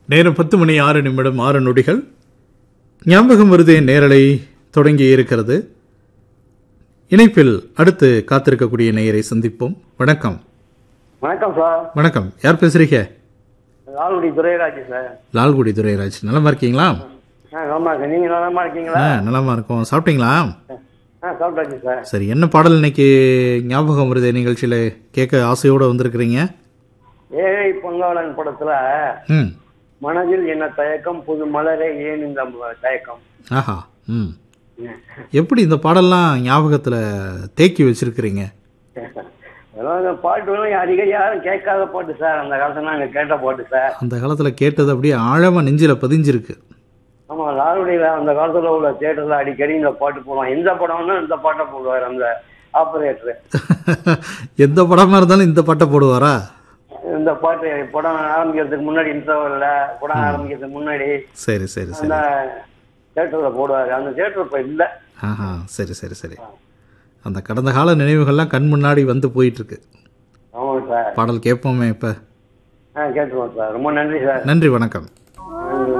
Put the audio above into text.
நேரம் பத்து மணி ஆறு நிமிடம் ஆறு நொடிகள் ஞாபகம் வருதே நேரலை தொடங்கி இருக்கிறது இணைப்பில் அடுத்து காத்திருக்கக்கூடிய நேயரை சந்திப்போம் வணக்கம் வணக்கம் சார் வணக்கம் யார் பேசுறீங்க லால்குடி துரைராஜ் சார் லால்குடி துரைராஜ் நலமா இருக்கீங்களா ஆ நலமா இருக்கேன் நீங்க நலமா இருக்கீங்களா ஆ நலமா இருக்கோம் சாப்பிட்டீங்களா ஆ சாப்பிட்டாச்சு சார் சரி என்ன பாடல் இன்னைக்கு ஞாபகம் வருதே நிகழ்ச்சியில கேட்க ஆசையோட வந்திருக்கிறீங்க ஏழை பொங்காளன் படத்துல ம் மனதில் என்ன தயக்கம் புது மலரே ஏன் இந்த ம- தயக்கம் ஆஹா ம் எப்படி இந்த பாடல்லாம் ஞாபகத்துல தேக்கி வச்சிருக்கிறீங்க அதெல்லாம் இந்த பாட்டுகளும் அடிக்கடி யாரும் கேட்காத பாட்டு சார் அந்த காலத்துல நாங்க கேட்ட பாட்டு சார் அந்த காலத்துல கேட்டது அப்படியே ஆழமா நெஞ்சில பதிஞ்சிருக்கு ஆமா லால்குடியில அந்த காலத்துல உள்ள தியேட்டர்ல அடிக்கடி இந்த பாட்டு போடுவான் எந்த படம்னா இந்த பாட்டை போடுவார் அந்த ஆபரேட்டர் எந்த படமா இருந்தாலும் இந்த பாட்டை போடுவாரா இந்த பாட்டு படம் ஆரம்பிக்கிறதுக்கு முன்னாடி இன்டர்வல்ல படம் ஆரம்பிக்கிறதுக்கு முன்னாடி சரி சரி சரி அந்த தியேட்டர்ல போடுவாரு அந்த தியேட்டர் இப்ப இல்ல ஆஹா சரி சரி சரி அந்த கடந்த கால நினைவுகள்லாம் கண் முன்னாடி வந்து போயிட்டு இருக்கு ஆமாங்க சார் பாடல் கேட்போமே இப்ப ஆ கேட்டுருவோம் சார் ரொம்ப நன்றி சார் நன்றி வணக்கம்